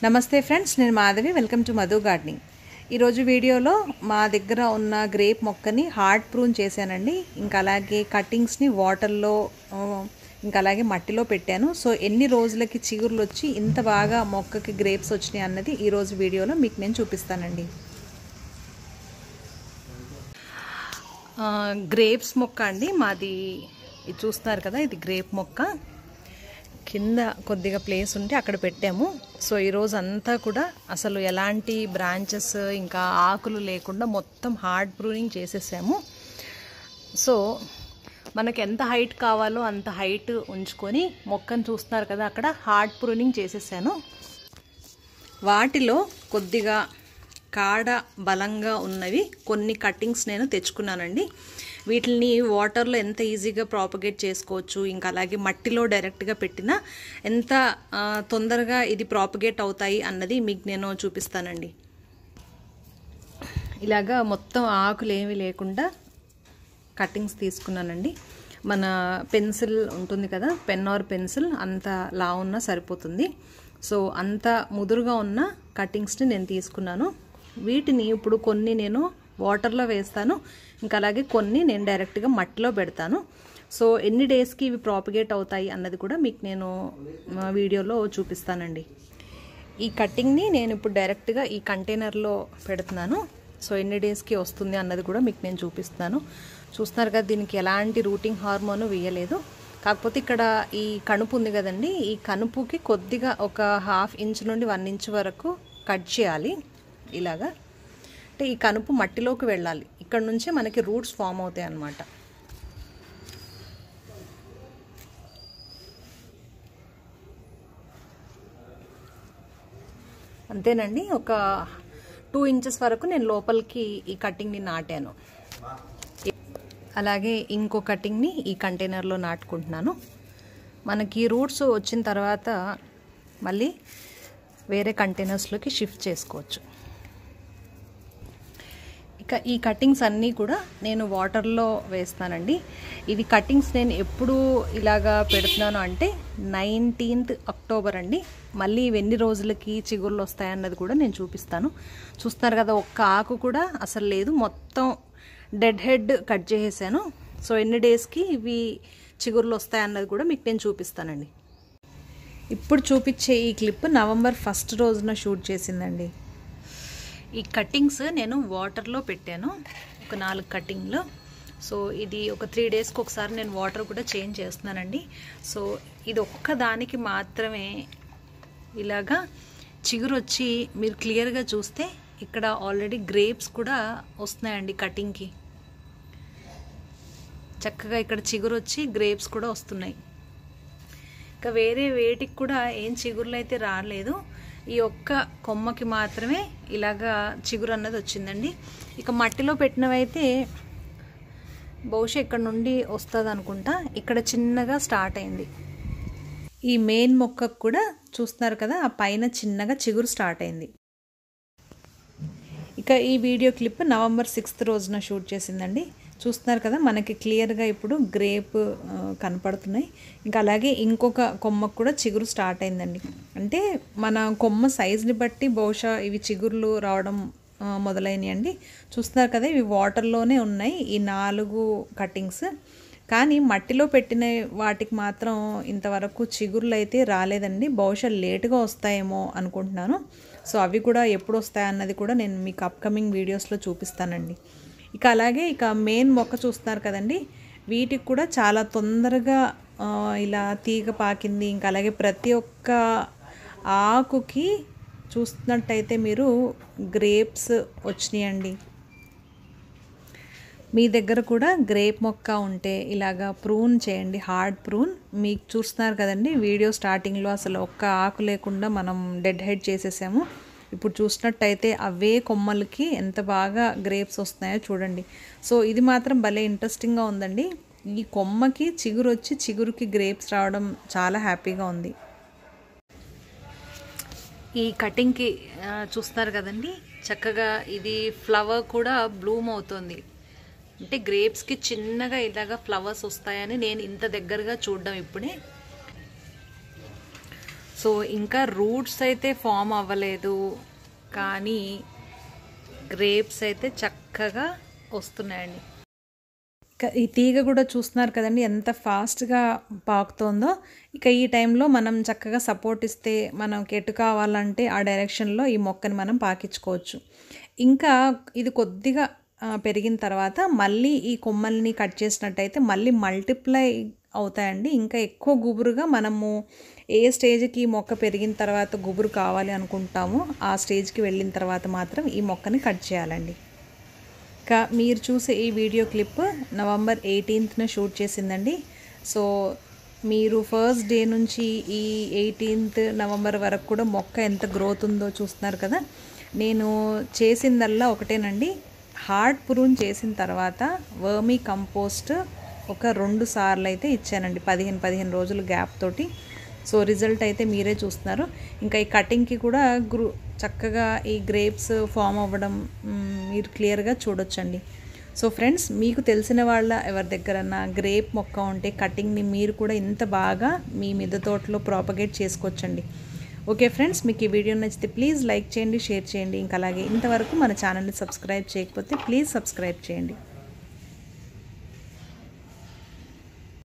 నమస్తే ఫ్రెండ్స్ నేను Madhavi welcome to Madhu gardening ఈరోజు వీడియోలో మా దగ్గర ఉన్న గ్రేప్ మొక్కని హార్డ్ ప్రూన్ చేశానండి ఇంకా అలాగే కటింగ్స్ని వాటర్లో ఆ, ఇంకా అలాగే మట్టిలో పెట్టాను సో ఎన్ని రోజులకి చిగుర్లు వచ్చి ఇంత బాగా మొక్కకి గ్రేప్స్ వచ్చినాయి అన్నది ఈరోజు వీడియోలో మీకు నేను చూపిస్తానండి గ్రేప్స్ మొక్క అండి మాది ఇది చూస్తున్నారు కదా ఇది గ్రేప్ మొక్క కింద కొద్దిగా ప్లేస్ ఉంటే అక్కడ పెట్టాము సో ఈరోజు అంతా కూడా అసలు ఎలాంటి బ్రాంచెస్ ఇంకా ఆకులు లేకుండా మొత్తం హార్డ్ ప్రూనింగ్ చేసేసాము సో మనకి ఎంత హైట్ కావాలో అంత హైట్ ఉంచుకొని మొక్కను చూస్తున్నారు కదా అక్కడ హార్డ్ ప్రూనింగ్ చేసేసాను వాటిలో కొద్దిగా కాడ బలంగా ఉన్నవి కొన్ని కట్టింగ్స్ నేను తెచ్చుకున్నానండి వీటిని వాటర్లో ఎంత ఈజీగా ప్రాపగేట్ చేసుకోవచ్చు ఇంకా అలాగే మట్టిలో డైరెక్ట్గా పెట్టినా ఎంత ఆ, తొందరగా ఇది ప్రాపగేట్ అవుతాయి అన్నది మీకు నేను చూపిస్తానండి ఇలాగా మొత్తం ఆకులు ఏమీ లేకుండా కట్టింగ్స్ తీసుకున్నానండి మన పెన్సిల్ ఉంటుంది కదా పెన్ ఆర్ పెన్సిల్ అంత లా ఉన్నా సరిపోతుంది సో అంత ముదురుగా ఉన్న కట్టింగ్స్ని నేను తీసుకున్నాను వీటిని ఇప్పుడు కొన్ని నేను వాటర్లో వేస్తాను ఇంకా అలాగే కొన్ని నేను డైరెక్ట్గా మట్టిలో పెడతాను సో ఎన్ని డేస్కి ఇవి ప్రాపగేట్ అవుతాయి అన్నది కూడా మీకు నేను ఆ, వీడియోలో చూపిస్తానండి ఈ కట్టింగ్ని నేను ఇప్పుడు డైరెక్ట్గా ఈ కంటైనర్లో పెడుతున్నాను సో ఎన్ని డేస్కి వస్తుంది అన్నది కూడా మీకు నేను చూపిస్తాను చూస్తున్నారు కదా దీనికి ఎలాంటి రూటింగ్ హార్మోన్ వేయలేదు కాకపోతే ఇక్కడ ఈ కణుపు ఉంది కదండి ఈ కణుపుకి కొద్దిగా ఒక హాఫ్ ఇంచ్ నుండి వన్ ఇంచ్ వరకు కట్ చేయాలి ఇలాగా అంటే ఈ కనుపు మట్టిలోకి వెళ్ళాలి ఇక్కడ నుంచే మనకి రూట్స్ ఫామ్ అవుతాయి అన్నమాట అంతేనండి ఒక టూ ఇంచెస్ వరకు నేను లోపలికి ఈ కటింగ్ని నాటాను అలాగే ఇంకో కటింగ్ని ఈ కంటైనర్లో నాటుకుంటున్నాను మనకి రూట్స్ వచ్చిన తర్వాత మళ్ళీ వేరే కంటైనర్స్లోకి షిఫ్ట్ చేసుకోవచ్చు ఇక ఈ కటింగ్స్ అన్నీ కూడా నేను వాటర్లో వేస్తానండి ఇది కటింగ్స్ నేను ఎప్పుడు ఇలాగా పెడుతున్నాను అంటే నైన్టీన్త్ అక్టోబర్ అండి మళ్ళీ ఇవి ఎన్ని రోజులకి చిగుర్లు వస్తాయన్నది కూడా నేను చూపిస్తాను చూస్తున్నారు కదా ఒక్క ఆకు కూడా అసలు లేదు మొత్తం డెడ్ హెడ్ కట్ చేసేసాను సో ఎన్ని డేస్కి ఇవి చిగుర్లు వస్తాయన్నది కూడా మీకు నేను చూపిస్తానండి ఇప్పుడు చూపించే ఈ క్లిప్ నవంబర్ ఫస్ట్ రోజున షూట్ చేసిందండి ఈ కట్టింగ్స్ నేను వాటర్లో పెట్టాను ఒక నాలుగు కట్టింగ్లు సో ఇది ఒక త్రీ డేస్కి ఒకసారి నేను వాటర్ కూడా చేంజ్ చేస్తున్నానండి సో ఇది ఒక్క దానికి మాత్రమే ఇలాగా చిగురు వచ్చి మీరు క్లియర్గా చూస్తే ఇక్కడ ఆల్రెడీ గ్రేప్స్ కూడా వస్తున్నాయండి కటింగ్కి చక్కగా ఇక్కడ చిగురు వచ్చి గ్రేప్స్ కూడా వస్తున్నాయి ఇంకా వేరే వేటికి కూడా ఏం చిగురులు అయితే రాలేదు ఈ ఒక్క కొమ్మకి మాత్రమే ఇలాగా చిగురు అన్నది వచ్చిందండి ఇక మట్టిలో పెట్టినవైతే బహుశా ఇక్కడ నుండి వస్తుంది అనుకుంటా ఇక్కడ చిన్నగా స్టార్ట్ అయింది ఈ మెయిన్ మొక్కకు కూడా చూస్తున్నారు కదా ఆ పైన చిన్నగా చిగురు స్టార్ట్ అయింది ఇక ఈ వీడియో క్లిప్ నవంబర్ సిక్స్త్ రోజున షూట్ చేసిందండి చూస్తున్నారు కదా మనకి క్లియర్గా ఇప్పుడు గ్రేప్ ఆ, కనపడుతున్నాయి ఇంకా అలాగే ఇంకొక కొమ్మకు కూడా చిగురు స్టార్ట్ అయిందండి అంటే మన కొమ్మ సైజుని బట్టి బహుశా ఇవి చిగుర్లు రావడం ఆ, మొదలైనవి చూస్తున్నారు కదా ఇవి వాటర్లోనే ఉన్నాయి ఈ నాలుగు కటింగ్స్ కానీ మట్టిలో పెట్టిన వాటికి మాత్రం ఇంతవరకు చిగుర్లు అయితే రాలేదండి బహుశా లేటుగా వస్తాయేమో అనుకుంటున్నాను సో అవి కూడా ఎప్పుడు వస్తాయన్నది కూడా నేను మీకు అప్కమింగ్ వీడియోస్లో చూపిస్తానండి ఇక అలాగే ఇక మెయిన్ మొక్క చూస్తున్నారు కదండి వీటికి కూడా చాలా తొందరగా ఆ, ఇలా తీగ పాకింది ఇంకా అలాగే ప్రతి ఒక్క ఆకుకి చూస్తున్నట్టయితే మీరు గ్రేప్స్ వచ్చినాయండి మీ దగ్గర కూడా గ్రేప్ మొక్క ఉంటే ఇలాగా ప్రూన్ చేయండి హార్డ్ ప్రూన్ మీకు చూస్తున్నారు కదండి వీడియో స్టార్టింగ్లో అసలు ఒక్క ఆకు లేకుండా మనం డెడ్ హెడ్ చేసేసాము ఇప్పుడు చూసినట్టయితే అవే కొమ్మలకి ఎంత బాగా గ్రేప్స్ వస్తున్నాయో చూడండి సో ఇది మాత్రం భలే ఇంట్రెస్టింగ్గా ఉందండి ఈ కొమ్మకి చిగురు వచ్చి చిగురుకి గ్రేప్స్ రావడం చాలా హ్యాపీగా ఉంది ఈ కటింగ్కి ఆ, చూస్తున్నారు కదండి చక్కగా ఇది ఫ్లవర్ కూడా బ్లూమ్ అవుతుంది అంటే గ్రేప్స్కి చిన్నగా ఇలాగా ఫ్లవర్స్ వస్తాయని నేను ఇంత దగ్గరగా చూడడం ఇప్పుడే సో ఇంకా రూట్స్ అయితే ఫామ్ అవ్వలేదు కానీ గ్రేప్స్ అయితే చక్కగా వస్తున్నాయండి ఇక ఈ తీగ కూడా చూస్తున్నారు కదండి ఎంత ఫాస్ట్గా పాకుతోందో ఇక ఈ టైంలో మనం చక్కగా సపోర్ట్ ఇస్తే మనకి ఎటు కావాలంటే ఆ డైరెక్షన్లో ఈ మొక్కని మనం పాకించుకోవచ్చు ఇంకా ఇది కొద్దిగా ఆ, పెరిగిన తర్వాత మళ్ళీ ఈ కొమ్మల్ని కట్ చేసినట్టయితే మళ్ళీ మల్టిప్లై అవుతాయండి ఇంకా ఎక్కువ గుబురుగా మనము ఏ స్టేజ్కి ఈ మొక్క పెరిగిన తర్వాత గుబురు కావాలి అనుకుంటామో ఆ స్టేజ్కి వెళ్ళిన తర్వాత మాత్రం ఈ మొక్కని కట్ చేయాలండి ఇంకా మీరు చూసే ఈ వీడియో క్లిప్ నవంబర్ ఎయిటీన్త్న షూట్ చేసిందండి సో మీరు ఫస్ట్ డే నుంచి ఈ ఎయిటీన్త్ నవంబర్ వరకు కూడా మొక్క ఎంత గ్రోత్ ఉందో చూస్తున్నారు కదా నేను చేసిందల్లా ఒకటేనండి హార్డ్ ప్రూన్ చేసిన తర్వాత వర్మీ కంపోస్ట్ ఒక రెండు సార్లు అయితే ఇచ్చానండి పదిహేను పదిహేను రోజులు గ్యాప్ తోటి సో రిజల్ట్ అయితే మీరే చూస్తున్నారు ఇంకా ఈ కటింగ్కి కూడా గ్రూ చక్కగా ఈ గ్రేప్స్ ఫామ్ అవ్వడం మ్, మీరు క్లియర్గా చూడొచ్చండి సో ఫ్రెండ్స్ మీకు తెలిసిన వాళ్ళ ఎవరి దగ్గరన్నా గ్రేప్ మొక్క ఉంటే కటింగ్ని మీరు కూడా ఇంత బాగా మీ మిద్దె తోటలో ప్రాపగేట్ చేసుకోవచ్చండి ఓకే ఫ్రెండ్స్ మీకు ఈ వీడియో నచ్చితే ప్లీజ్ లైక్ చేయండి షేర్ చేయండి ఇంకా అలాగే ఇంతవరకు మన ఛానల్ని సబ్స్క్రైబ్ చేయకపోతే ప్లీజ్ సబ్స్క్రైబ్ చేయండి